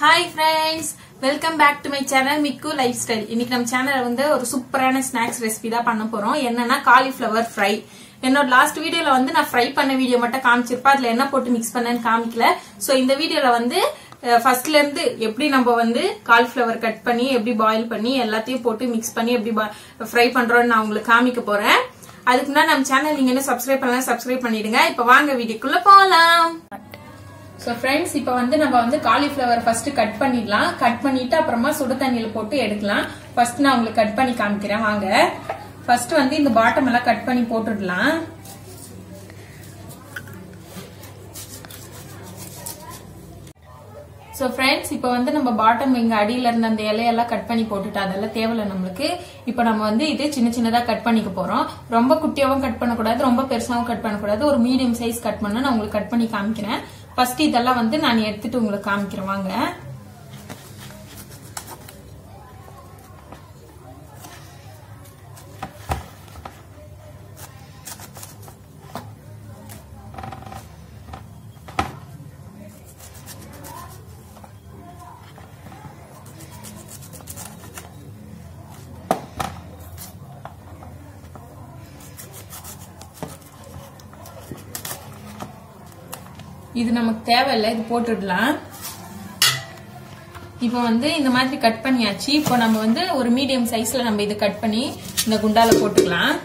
hi friends welcome back to my channel Mikku lifestyle இன்னைக்கு நம்ம சேனல்ல வந்து ஒரு சூப்பரான ஸ்நாக்ஸ் ரெசிபி தான் பண்ண போறோம் என்னன்னா காலிஃபிளவர் ஃப்ரை என்னோட லாஸ்ட் வீடியோல வந்து நான் ஃப்ரை பண்ண வீடியோ மட்டும் காமிச்சிருப்பேன் அதுல என்ன போட்டு மிக்ஸ் பண்ணேன்னு காமிக்கல சோ இந்த வீடியோல வந்து ஃபர்ஸ்ட்ல இருந்து எப்படி நம்ம வந்து காலிஃபிளவர் கட் பண்ணி எப்படி பாயில் பண்ணி எல்லாத்தையும் போட்டு மிக்ஸ் பண்ணி எப்படி ஃப்ரை பண்றோம்னு நான் உங்களுக்கு காமிக்க போறேன் அதுக்கு முன்னாடி நம்ம சேனல் நீங்க என்ன சப்ஸ்கிரைப் பண்ணலாம் சப்ஸ்கிரைப் பண்ணிடுங்க இப்ப வாங்க வீடியோக்குள்ள போலாம் ஸோ ஃப்ரெண்ட்ஸ் இப்போ வந்து நம்ம வந்து காலிஃப்ளவர் ஃபர்ஸ்ட் கட் பண்ணிடலாம் கட் பண்ணிட்டு அப்புறமா சுடு தண்ணியில போட்டு எடுக்கலாம் ஃபர்ஸ்ட் நான் உங்களுக்கு கட் பண்ணி காமிக்கிறேன் வாங்க ஃபர்ஸ்ட் வந்து இந்த பாட்டம் எல்லாம் கட் பண்ணி போட்டுடலாம் ஸோ ஃப்ரெண்ட்ஸ் இப்போ வந்து நம்ம பாட்டம் இங்க அடியில இருந்த அந்த இலையெல்லாம் கட் பண்ணி போட்டுட்டு அதெல்லாம் தேவையில்ல நம்மளுக்கு இப்போ நம்ம வந்து இது சின்ன சின்னதா கட் பண்ணிக்க போறோம் ரொம்ப குட்டியாவும் கட் பண்ணக்கூடாது ரொம்ப பெருசாவும் கட் பண்ணக்கூடாது ஒரு மீடியம் சைஸ் கட் பண்ண நான் உங்களுக்கு கட் பண்ணி காமிக்கிறேன் ஃபர்ஸ்ட் இதெல்லாம் வந்து நான் எடுத்துட்டு உங்களுக்கு காமிக்கிறேன் வாங்க இது நமக்கு தேவையில்லை இது போட்டுடலாம் இப்போ வந்து இந்த மாதிரி கட் பண்ணியாச்சு இப்போ நம்ம வந்து ஒரு மீடியம் சைஸ்ல நம்ம இது கட் பண்ணி இந்த குண்டால போட்டுக்கலாம்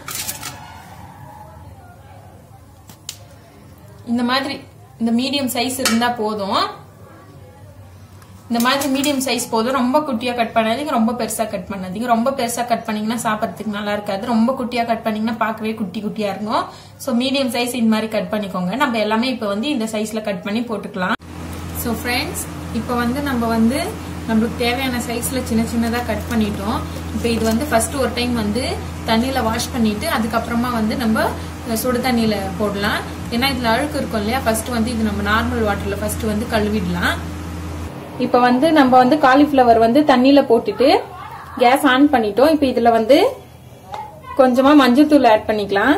இந்த மாதிரி இந்த மீடியம் சைஸ் இருந்தா போதும் இந்த மாதிரி மீடியம் சைஸ் போதும் ரொம்ப குட்டியா கட் பண்ணாதீங்க ரொம்ப பெருசா கட் பண்ணாதீங்க ரொம்ப பெருசா கட் பண்ணீங்கன்னா சாப்பிட்றதுக்கு நல்லா இருக்காது ரொம்ப குட்டியா கட் பண்ணீங்கன்னா பார்க்கவே குட்டி குட்டியா இருக்கும் ஸோ மீடியம் சைஸ் இந்த மாதிரி கட் பண்ணிக்கோங்க நம்ம எல்லாமே இப்போ வந்து இந்த சைஸ்ல கட் பண்ணி போட்டுக்கலாம் ஸோ ஃப்ரெண்ட்ஸ் இப்போ வந்து நம்ம வந்து நம்மளுக்கு தேவையான சைஸ்ல சின்ன சின்னதா கட் பண்ணிட்டோம் இப்போ இது வந்து ஃபர்ஸ்ட் ஒரு டைம் வந்து தண்ணியில வாஷ் பண்ணிட்டு அதுக்கப்புறமா வந்து நம்ம சுடு தண்ணியில போடலாம் ஏன்னா இதுல அழுக்கு இருக்கும் இல்லையா ஃபர்ஸ்ட் வந்து இது நம்ம நார்மல் வாட்டர்ல ஃபர்ஸ்ட் வந்து கழுவிடலாம் இப்ப வந்து நம்ம வந்து காலிஃபிளவர் வந்து தண்ணியில போட்டுட்டு கேஸ் ஆன் பண்ணிட்டோம் இப்ப இதுல வந்து கொஞ்சமா மஞ்சள் தூள் ஆட் பண்ணிக்கலாம்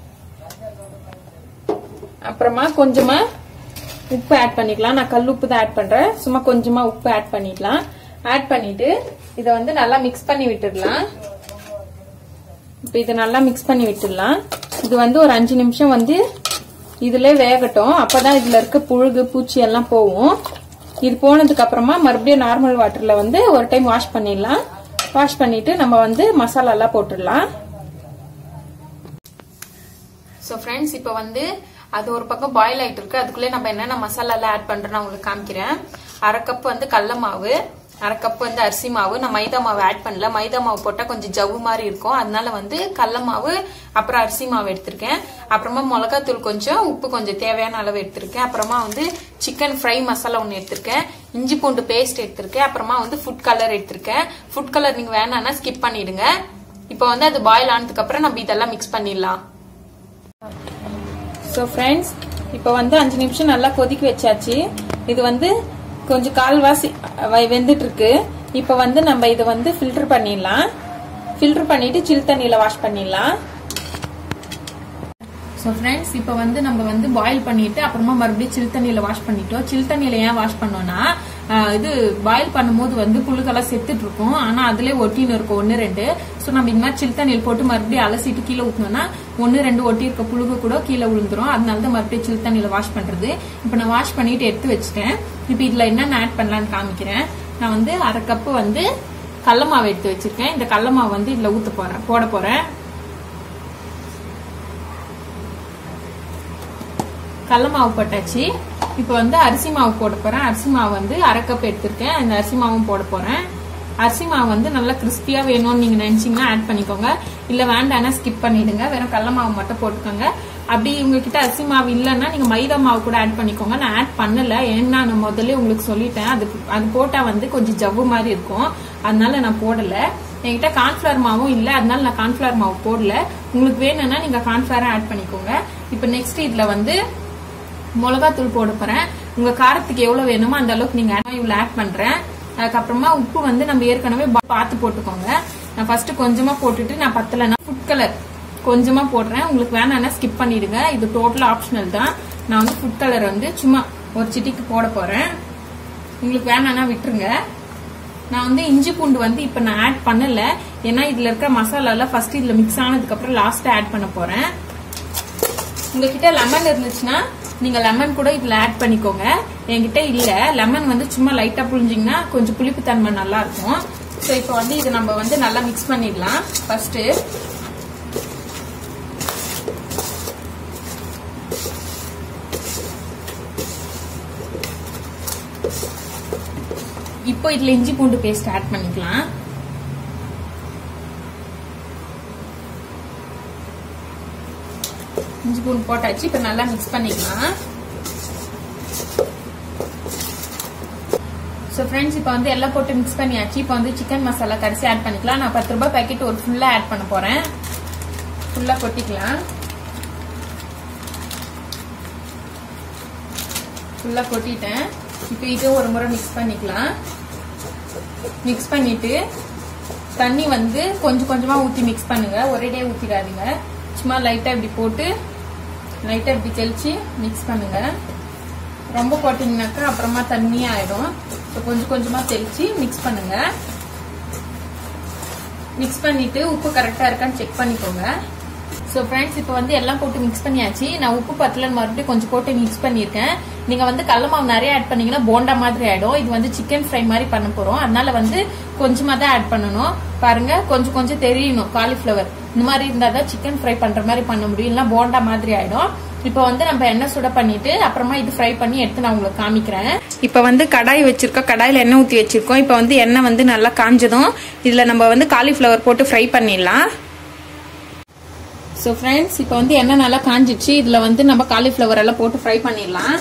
அப்புறமா கொஞ்சமா உப்பு ஆட் பண்ணிக்கலாம் நான் கல் உப்பு தான் ஆட் பண்றேன் சும்மா கொஞ்சமா உப்பு ஆட் பண்ணிக்கலாம் ஆட் பண்ணிட்டு இத வந்து நல்லா மிக்ஸ் பண்ணி விட்டுடலாம் இப்ப இதை நல்லா மிக்ஸ் பண்ணி விட்டுடலாம் இது வந்து ஒரு அஞ்சு நிமிஷம் வந்து இதுல வேகட்டும் அப்பதான் இதுல இருக்க புழுகு பூச்சி எல்லாம் போகும் இது போனதுக்கு அப்புறமா மறுபடியும் நார்மல் வாட்டர்ல வந்து ஒரு டைம் வாஷ் பண்ணிடலாம் வாஷ் பண்ணிட்டு நம்ம வந்து மசாலா எல்லாம் போட்டுடலாம் ஸோ ஃப்ரெண்ட்ஸ் இப்போ வந்து அது ஒரு பக்கம் பாயில் ஆயிட்டு இருக்கு அதுக்குள்ளே நம்ம என்னென்ன மசாலா எல்லாம் ஆட் பண்றோம்னு உங்களுக்கு காமிக்கிறேன் அரை கப் வந்து கடல மாவு அரை கப் வந்து அரிசி மாவு நான் மைதா மாவு ஆட் பண்ணல மைதா மாவு போட்டா கொஞ்சம் ஜவ்வு மாதிரி இருக்கும் அதனால வந்து கடல மாவு அப்புறம் அரிசி மாவு எடுத்திருக்கேன் அப்புறமா மிளகாத்தூள் கொஞ்சம் உப்பு கொஞ்சம் தேவையான அளவு எடுத்திருக்கேன் அப்புறமா வந்து சிக்கன் ஃப்ரை மசாலா ஒன்று எடுத்திருக்கேன் இஞ்சி பூண்டு பேஸ்ட் எடுத்திருக்கேன் அப்புறமா வந்து ஃபுட் கலர் எடுத்திருக்கேன் ஃபுட் கலர் நீங்க வேணாம்னா ஸ்கிப் பண்ணிடுங்க இப்போ வந்து அது பாயில் ஆனதுக்கு அப்புறம் நம்ம இதெல்லாம் மிக்ஸ் பண்ணிடலாம் ஸோ ஃப்ரெண்ட்ஸ் இப்போ வந்து அஞ்சு நிமிஷம் நல்லா கொதிக்க வச்சாச்சு இது வந்து கொஞ்சம் கால்வாசி வெந்துட்டு இருக்கு இப்போ வந்து நம்ம இதை வந்து ஃபில்டர் பண்ணிடலாம் ஃபில்டர் பண்ணிட்டு சில் தண்ணியில வாஷ் பண்ணிடலாம் ஸோ ஃப்ரெண்ட்ஸ் இப்போ வந்து நம்ம வந்து பாயில் பண்ணிட்டு அப்புறமா மறுபடியும் சில் தண்ணியில வாஷ் பண்ணிட்டோம் சில் தண்ணியில ஏன் வாஷ் பண்ணோம்னா இது பாயில் பண்ணும்போது வந்து புழுக்கெல்லாம் செத்துட்டு இருக்கும் ஆனா அதுலயே ஒட்டின்னு இருக்கும் ஒன்னு ரெண்டு ஸோ நம்ம இந்த மாதிரி சில் தண்ணியில் போட்டு மறுபடியும் அலசிட்டு கீழே ஊற்றினோம்னா ஒன்னு ரெண்டு ஒட்டி இருக்க புழுகு கூட கீழே விழுந்துரும் அதனால தான் மறுபடியும் சில் தண்ணியில வாஷ் பண்றது இப்போ நான் வாஷ் பண்ணிட்டு எடுத்து வச்சுட்டேன் இப்போ இதுல என்னென்ன ஆட் பண்ணலான்னு காமிக்கிறேன் நான் வந்து அரை கப்பு வந்து கடல மாவு எடுத்து வச்சிருக்கேன் இந்த கடல மாவு வந்து இதுல ஊத்த போறேன் போட போறேன் கடல மாவு போட்டாச்சு இப்போ வந்து அரிசி மாவு போட போறேன் அரிசி மாவு வந்து அரை கப் எடுத்திருக்கேன் அந்த அரிசி மாவும் போட போறேன் அரிசி மாவு வந்து நல்லா கிறிஸ்பியா வேணும்னு நீங்க நினைச்சீங்கன்னா ஆட் பண்ணிக்கோங்க இல்ல வேண்டாம்னா ஸ்கிப் பண்ணிடுங்க வெறும் கடல மாவு மட்டும் போட்டுக்கோங்க அப்படி உங்ககிட்ட அரிசி மாவு இல்லைன்னா நீங்க மைதா மாவு கூட ஆட் பண்ணிக்கோங்க நான் ஆட் பண்ணல ஏன்னா நான் முதல்ல உங்களுக்கு சொல்லிட்டேன் அது அது போட்டா வந்து கொஞ்சம் ஜவ்வு மாதிரி இருக்கும் அதனால நான் போடல என்கிட்ட கார்ன்ஃபிளவர் மாவும் இல்ல அதனால நான் கார்ன்ஃபிளவர் மாவு போடல உங்களுக்கு வேணும்னா நீங்க கார்ன்ஃபிளவர் ஆட் பண்ணிக்கோங்க இப்போ நெக்ஸ்ட் இதுல வந்து மிளகாத்தூள் போட போறேன் உங்க காரத்துக்கு எவ்வளவு வேணுமோ அந்த அளவுக்கு நீங்க இவ்வளவு ஆட் பண்றேன் அதுக்கப்புறமா உப்பு வந்து நம்ம ஏற்கனவே பார்த்து போட்டுக்கோங்க நான் ஃபர்ஸ்ட் கொஞ்சமா போட்டுட்டு நான் பத்தலைன்னா ஃபுட் கலர் கொஞ்சமா போடுறேன் உங்களுக்கு வேணாம்னா ஸ்கிப் பண்ணிடுங்க இது டோட்டல் ஆப்ஷனல் தான் நான் வந்து ஃபுட் கலர் வந்து சும்மா ஒரு சிட்டிக்கு போட போறேன் உங்களுக்கு வேணாம்னா விட்டுருங்க நான் வந்து இஞ்சி பூண்டு வந்து இப்ப நான் ஆட் பண்ணல ஏன்னா இதுல இருக்க மசாலா எல்லாம் ஃபர்ஸ்ட் இதுல மிக்ஸ் ஆனதுக்கு அப்புறம் லாஸ்ட் ஆட் பண்ண போறேன் உங்ககிட்ட லெமன் இருந்துச்சுன்னா நீங்க லெமன் கூட இதுல ஆட் பண்ணிக்கோங்க என்கிட்ட இல்ல லெமன் வந்து சும்மா லைட்டா புழிஞ்சிங்கன்னா கொஞ்சம் புளிப்பு தன்மை நல்லா இருக்கும் ஸோ இப்போ வந்து இது நம்ம வந்து நல்லா மிக்ஸ் பண்ணிடலாம் ஃபர்ஸ்ட் இப்போ இதுல இஞ்சி பூண்டு பேஸ்ட் ஆட் பண்ணிக்கலாம் இஞ்சி பூண்டு போட்டாச்சு இப்ப நல்லா மிக்ஸ் பண்ணிக்கலாம் ஸோ ஃப்ரெண்ட்ஸ் இப்போ வந்து எல்லாம் போட்டு மிக்ஸ் பண்ணியாச்சு இப்போ வந்து சிக்கன் மசாலா கடைசி ஆட் பண்ணிக்கலாம் நான் பத்து ரூபாய் பேக்கெட் ஒரு ஃபுல்லாக ஆட் பண்ண போறேன் ஃபுல்லாக கொட்டிக்கலாம் ஃபுல்லாக கொட்டிட்டேன் இப்போ இதையும் ஒரு முறை மிக்ஸ் பண்ணிக்கலாம் மிக்ஸ் பண்ணிட்டு தண்ணி வந்து கொஞ்சம் கொஞ்சமா ஊத்தி மிக்ஸ் பண்ணுங்க ஒரேடியா ஊத்திடாதீங்க சும்மா லைட்டா இப்படி போட்டு லைட்டா இப்படி தெளிச்சு மிக்ஸ் பண்ணுங்க ரொம்ப போட்டீங்கன்னாக்கா அப்புறமா தண்ணி ஆயிடும் ஸோ கொஞ்சம் கொஞ்சமா தெளிச்சு மிக்ஸ் பண்ணுங்க மிக்ஸ் பண்ணிட்டு உப்பு கரெக்டா இருக்கான்னு செக் பண்ணிக்கோங்க ஸோ ஃப்ரெண்ட்ஸ் இப்போ வந்து எல்லாம் போட்டு மிக்ஸ் பண்ணியாச்சு நான் உப்பு பத்தலன்னு மறுபடியும் கொஞ்சம் போட்டு மிக்ஸ் பண்ணியிருக்கேன் நீங்க வந்து கடல மாவு நிறைய ஆட் பண்ணீங்கன்னா போண்டா மாதிரி ஆயிடும் இது வந்து சிக்கன் ஃப்ரை மாதிரி பண்ண போறோம் அதனால வந்து கொஞ்சமா தான் ஆட் பண்ணணும் பாருங்க கொஞ்சம் கொஞ்சம் தெரியணும் காலிஃபிளவர் இந்த மாதிரி இருந்தா தான் சிக்கன் ஃப்ரை பண்ற மாதிரி பண்ண முடியும் இல்லைன்னா போண்டா மாதிரி ஆயிடும் இப்போ வந்து நம்ம எண்ணெய் சுட பண்ணிட்டு அப்புறமா இது ஃப்ரை பண்ணி எடுத்து நான் உங்களுக்கு காமிக்கிறேன் இப்போ வந்து கடாய் வச்சிருக்கோம் கடாயில எண்ணெய் ஊற்றி வச்சிருக்கோம் இப்போ வந்து எண்ணெய் வந்து நல்லா காஞ்சதும் இதுல நம்ம வந்து காலிஃபிளவர் போட்டு ஃப்ரை பண்ணிடலாம் ஸோ ஃப்ரெண்ட்ஸ் இப்போ வந்து எண்ணெய் நல்லா காஞ்சிச்சு இதில் வந்து நம்ம காலிஃப்ளவர் எல்லாம் போட்டு ஃப்ரை பண்ணிடலாம்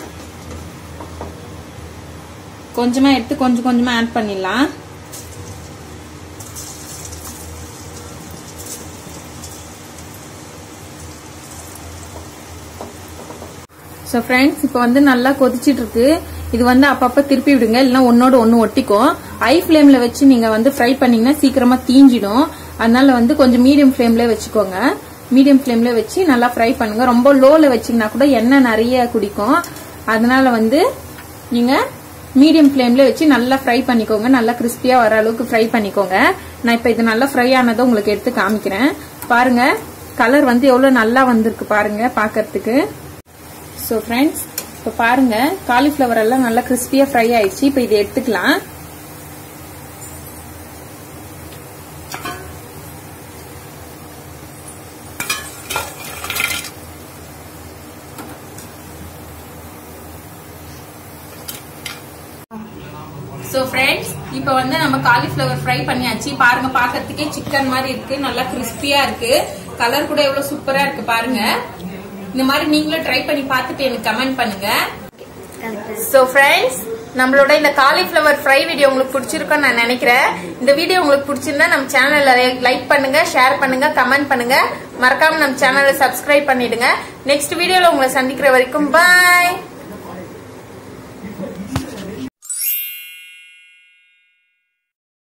கொஞ்சமாக எடுத்து கொஞ்சம் கொஞ்சமாக ஆட் பண்ணிடலாம் ஸோ ஃப்ரெண்ட்ஸ் இப்போ வந்து நல்லா கொதிச்சிட்டு இருக்கு இது வந்து அப்பப்போ திருப்பி விடுங்க இல்லைன்னா ஒன்னோட ஒன்று ஒட்டிக்கும் ஐ ஃப்ளேம்ல வச்சு நீங்க வந்து ஃப்ரை பண்ணீங்கன்னா சீக்கிரமா தீஞ்சிடும் அதனால வந்து கொஞ்சம் மீடியம் ஃப்ளேம்ல வச்சுக்கோங்க மீடியம் ஃப்ளேம்ல வச்சு நல்லா ஃப்ரை பண்ணுங்க ரொம்ப லோல வச்சீங்கன்னா கூட எண்ணெய் நிறைய குடிக்கும் அதனால வந்து நீங்க மீடியம் ஃப்ளேம்ல வச்சு நல்லா ஃப்ரை பண்ணிக்கோங்க நல்லா கிறிஸ்பியா வர அளவுக்கு ஃப்ரை பண்ணிக்கோங்க நான் இப்ப இது நல்லா ஃப்ரை ஆனதை உங்களுக்கு எடுத்து காமிக்கிறேன் பாருங்க கலர் வந்து எவ்வளவு நல்லா வந்திருக்கு பாருங்க பாக்கிறதுக்கு ஸோ ஃப்ரெண்ட்ஸ் இப்போ பாருங்க காலிஃப்ளவர் எல்லாம் நல்லா கிறிஸ்பியா ஃப்ரை ஆயிடுச்சு இப்போ இதை எடுத்துக்கலாம் ஸோ ஃப்ரெண்ட்ஸ் இப்போ வந்து நம்ம காலிஃப்ளவர் ஃப்ரை பண்ணியாச்சு பாருங்க பார்க்கறதுக்கே சிக்கன் மாதிரி இருக்கு நல்லா கிறிஸ்பியா இருக்கு கலர் கூட எவ்வளவு சூப்பரா இருக்கு பாருங்க இந்த மாதிரி நீங்களும் ட்ரை பண்ணி பார்த்துட்டு எனக்கு கமெண்ட் பண்ணுங்க ஸோ ஃப்ரெண்ட்ஸ் நம்மளோட இந்த காலிஃப்ளவர் ஃப்ரை வீடியோ உங்களுக்கு பிடிச்சிருக்கும்னு நான் நினைக்கிறேன் இந்த வீடியோ உங்களுக்கு பிடிச்சிருந்தா நம்ம சேனல்ல லைக் பண்ணுங்க ஷேர் பண்ணுங்க கமெண்ட் பண்ணுங்க மறக்காம நம்ம சேனலை சப்ஸ்கிரைப் பண்ணிடுங்க நெக்ஸ்ட் வீடியோல உங்களை சந்திக்கிற வரைக்கும் பாய்